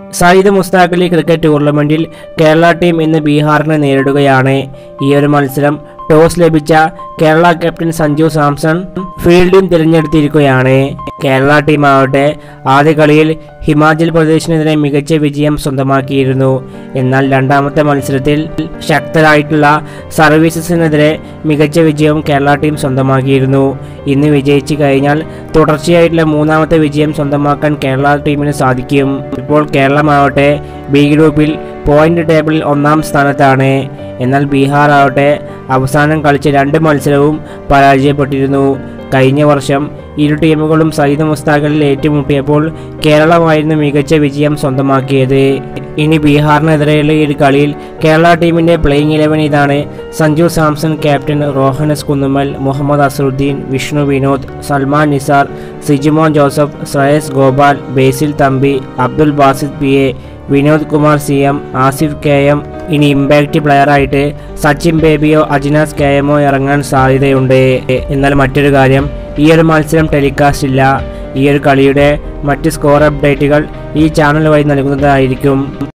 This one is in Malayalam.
സയ്യിദ് മുസ്താഖ് അലി ക്രിക്കറ്റ് ടൂർണമെന്റിൽ കേരള ടീം ഇന്ന് ബീഹാറിനെ നേരിടുകയാണ് ഈ ഒരു മത്സരം ടോസ് ലഭിച്ച കേരള ക്യാപ്റ്റൻ സഞ്ജു സാംസൺ ഫീൽഡിംഗ് തിരഞ്ഞെടുത്തിരിക്കുകയാണ് കേരള ടീം ആവട്ടെ ആദ്യ കളിയിൽ ഹിമാചൽ പ്രദേശിനെതിരെ മികച്ച വിജയം സ്വന്തമാക്കിയിരുന്നു എന്നാൽ രണ്ടാമത്തെ മത്സരത്തിൽ ശക്തരായിട്ടുള്ള സർവീസസിനെതിരെ മികച്ച വിജയവും കേരള ടീം സ്വന്തമാക്കിയിരുന്നു ഇന്ന് വിജയിച്ചു കഴിഞ്ഞാൽ തുടർച്ചയായിട്ടുള്ള മൂന്നാമത്തെ വിജയം സ്വന്തമാക്കാൻ കേരള ടീമിന് സാധിക്കും ഇപ്പോൾ കേരളമാവട്ടെ ബി ഗ്രൂപ്പിൽ പോയിന്റ് ടേബിളിൽ ഒന്നാം സ്ഥാനത്താണ് എന്നാൽ ബീഹാർ ആവട്ടെ അവസാനം കളിച്ച രണ്ട് മത്സരവും പരാജയപ്പെട്ടിരുന്നു കഴിഞ്ഞ വർഷം ഇരു ടീമുകളും സയ്യിദ് മുസ്താഖിൽ ഏറ്റുമുട്ടിയപ്പോൾ കേരളമായിരുന്നു മികച്ച വിജയം സ്വന്തമാക്കിയത് ഇനി ബീഹാറിനെതിരെയുള്ള ഈ ഒരു കളിയിൽ കേരള ടീമിന്റെ പ്ലേയിങ് ഇലവൻ ഇതാണ് Sanju Samson captain Rohan S Kunnummal Mohammed Azharuddeen Vishnu Vinod Salman Nizar Sijomon Joseph Shreyas Gopal Basil Thampi Abdul Basith P A Vinod Kumar C M Asif K M ഇനി ഇമ്പാക്റ്റ് പ്ലെയറായിട്ട് സച്ചിൻ ബേബിയോ അജിനാസ് കെ എമ്മോ ഇറങ്ങാൻ സാധ്യതയുണ്ട് എന്നാൽ മറ്റൊരു കാര്യം ഈ ഒരു മത്സരം ടെലികാസ്റ്റ് ഇല്ല ഈ ഒരു കളിയുടെ മറ്റ് സ്കോർ അപ്ഡേറ്റുകൾ ഈ ചാനൽ വഴി നൽകുന്നതായിരിക്കും